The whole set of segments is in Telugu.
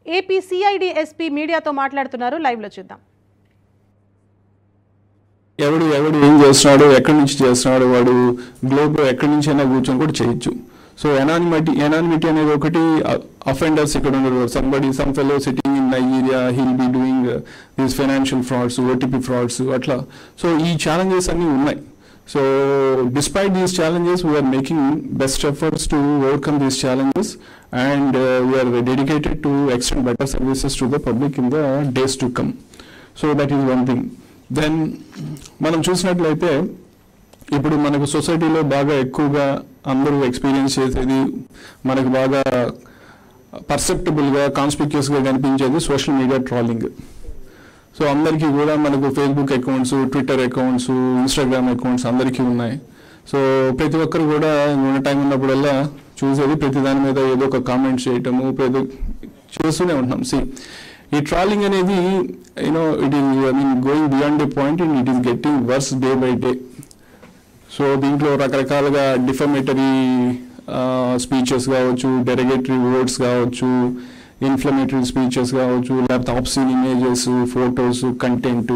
ఏపీ సిఐడి ఎస్పీ మీడియాతో మాట్లాడుతున్నారు లైవ్లో చూద్దాం ఎవడు ఎవడు ఏం చేస్తున్నాడు ఎక్కడి నుంచి చేస్తున్నాడు వాడు గ్లోబ్ ఎక్కడి నుంచి అయినా కూర్చొని కూడా చేయొచ్చు సో ఎనానిమిటీ ఎనానిమిటీ అనేది ఒకటి అఫెండర్స్ ఇక్కడ ఉన్నారు somebody some fellow sitting in Nigeria will be doing these financial frauds OTP frauds అట్లా సో ఈ ఛాలెంజెస్ అన్నీ ఉన్నాయి so despite these challenges we are making best efforts to overcome these challenges and we are dedicated to extend better services to the public in the days to come so that is one thing then మనం చూసినట్లయితే ఇప్పుడు మనకు సొసైటీలో బాగా ఎక్కువగా అందరూ ఎక్స్పీరియన్స్ చేసేది మనకు బాగా పర్సెప్టబుల్గా కాన్స్పిక్యూస్గా కనిపించేది సోషల్ మీడియా ట్రాలింగ్ సో అందరికీ కూడా మనకు Facebook accounts Twitter accounts Instagram accounts అందరికీ ఉన్నాయి సో ప్రతి ఒక్కరు కూడా ఉన్న టైం ఉన్నప్పుడల్లా చూసేది ప్రతి దాని మీద ఏదో ఒక కామెంట్ చేయటము ప్రతి చేస్తూనే ఉంటున్నాం సి ఈ ట్రాలింగ్ అనేది you know it is I mean going beyond a point and it is getting worse day by day so దీంట్లో రకరకాలుగా డిఫమేటరీ స్పీచెస్ కావచ్చు డెరగేటరీ వర్డ్స్ కావచ్చు ఇన్ఫ్లమేటరీ స్పీచెస్ కావచ్చు లేకపోతే ఆప్సీన్ ఇమేజెస్ ఫొటోస్ కంటెంట్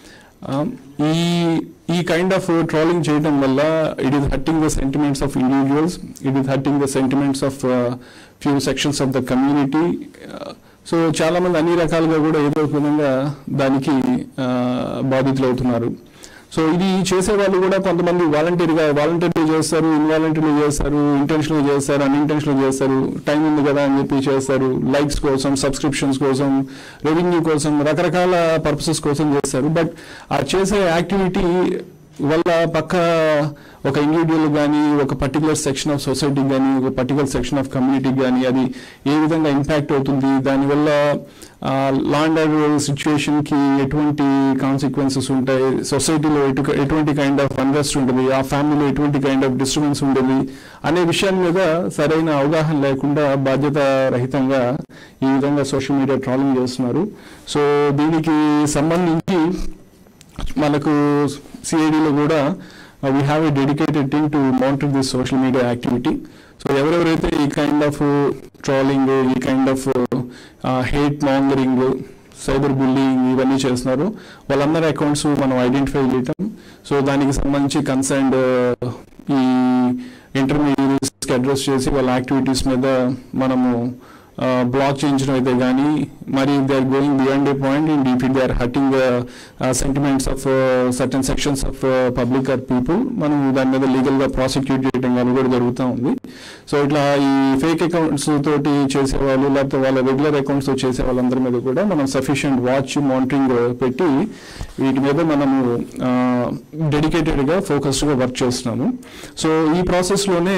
ఈ ఈ కైండ్ ఆఫ్ ట్రాలింగ్ చేయడం వల్ల it is hurting the sentiments of individuals it is hurting the sentiments of few sections of the community so చాలా మంది అన్ని రకాలుగా కూడా ఏదో ఒక విధంగా దానికి బాధితులు అవుతున్నారు సో ఇది చేసే వాళ్ళు కూడా కొంతమంది వాలంటీర్గా వాలంటీర్లు చేస్తారు ఇన్వాలంటీర్లు చేస్తారు ఇంటెన్షనల్ చేస్తారు అన్ఇంటెన్షనల్ చేస్తారు టైం ఉంది కదా అని చెప్పి చేస్తారు లైక్స్ కోసం సబ్స్క్రిప్షన్స్ కోసం రెవెన్యూ కోసం రకరకాల పర్పసెస్ కోసం చేస్తారు బట్ ఆ చేసే యాక్టివిటీ వల్ల పక్క ఒక ఇండివిజువల్ కానీ ఒక పర్టికులర్ సెక్షన్ ఆఫ్ సొసైటీకి కానీ ఒక పర్టికులర్ సెక్షన్ ఆఫ్ కమ్యూనిటీకి కానీ అది ఏ విధంగా ఇంపాక్ట్ అవుతుంది దానివల్ల లా అండ్ ఆర్డర్ సిచ్యువేషన్కి ఎటువంటి కాన్సిక్వెన్సెస్ ఉంటాయి సొసైటీలో ఎటు ఎటువంటి కైండ్ ఆఫ్ అన్రెస్ట్ ఉంటుంది ఆ ఫ్యామిలీలో ఎటువంటి కైండ్ ఆఫ్ డిస్టర్బెన్స్ ఉంటుంది అనే విషయాల మీద సరైన అవగాహన లేకుండా బాధ్యత రహితంగా ఈ విధంగా సోషల్ మీడియా ట్రాలింగ్ చేస్తున్నారు సో దీనికి సంబంధించి మనకు సిఐడిలో కూడా we have a dedicated team to monitor this social media activity so ఎవరెవరైతే ఈ కైండ్ ఆఫ్ ట్రాలింగ్ ఈ kind of hate mongering cyber bullying ఇవన్నీ చేస్తున్నారు వాళ్ళందరి అకౌంట్స్ మనం ఐడెంటిఫై చేయటం సో దానికి సంబంధించి కన్సర్న్డ్ ఈ ఇంటర్మీడియట్స్కి అడ్రస్ చేసి వాళ్ళ యాక్టివిటీస్ మీద మనము బ్లాక్ చేయించడం అయితే కానీ మరి they are going beyond a point and if they are hurting sentiments of certain sections of public or people మనం దాని మీద లీగల్గా ప్రాసిక్యూట్ చేయడం కానీ కూడా జరుగుతూ ఉంది సో ఇట్లా ఈ ఫేక్ అకౌంట్స్ తోటి చేసేవాళ్ళు లేకపోతే వాళ్ళ రెగ్యులర్ అకౌంట్స్ చేసే వాళ్ళందరి మీద కూడా మనం సఫిషియంట్ వాచ్ మానిటరింగ్ పెట్టి వీటి మీద మనము డెడికేటెడ్గా ఫోకస్డ్గా వర్క్ చేస్తున్నాము సో ఈ ప్రాసెస్లోనే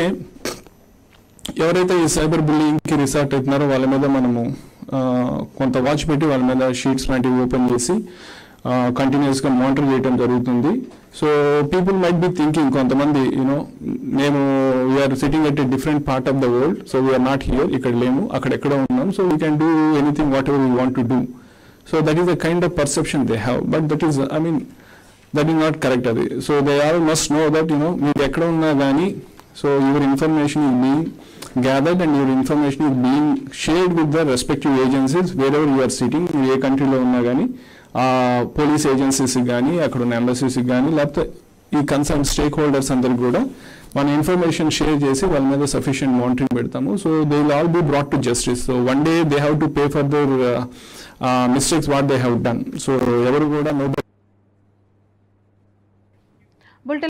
ఎవరైతే ఈ సైబర్ బుల్లింగ్కి రిసార్ట్ అవుతున్నారో వాళ్ళ మీద మనము కొంత వాచ్ పెట్టి వాళ్ళ మీద షీట్స్ లాంటివి ఓపెన్ చేసి కంటిన్యూస్గా మానిటర్ చేయడం జరుగుతుంది so people might be thinking కొంతమంది యూనో మేము we are sitting at a different part of the world so we are not here ఇక్కడ లేము అక్కడ ఎక్కడో ఉన్నాం so we can do anything whatever we want to do so that is the kind of perception they have but that is I mean that is not correct అది so they all must know that you know మీరు ఎక్కడ ఉన్నా కానీ so your information is being gathered and your information is being shared with the respective agencies wherever you are sitting మీరు ఏ కంట్రీలో ఉన్నా కానీ ఆ పోలీస్ ఏజెన్సీస్కి కానీ అక్కడ ఉన్న ఎంబసీస్కి కానీ లేకపోతే ఈ కన్సర్న్ స్టేక్ హోల్డర్స్ అందరికి కూడా మన ఇన్ఫర్మేషన్ షేర్ చేసి వాళ్ళ మీద సఫిషియంట్ మానిటరింగ్ పెడతాము so they will all be brought to justice so one day they have to pay for their mistakes what they have done so ఎవరు కూడా నో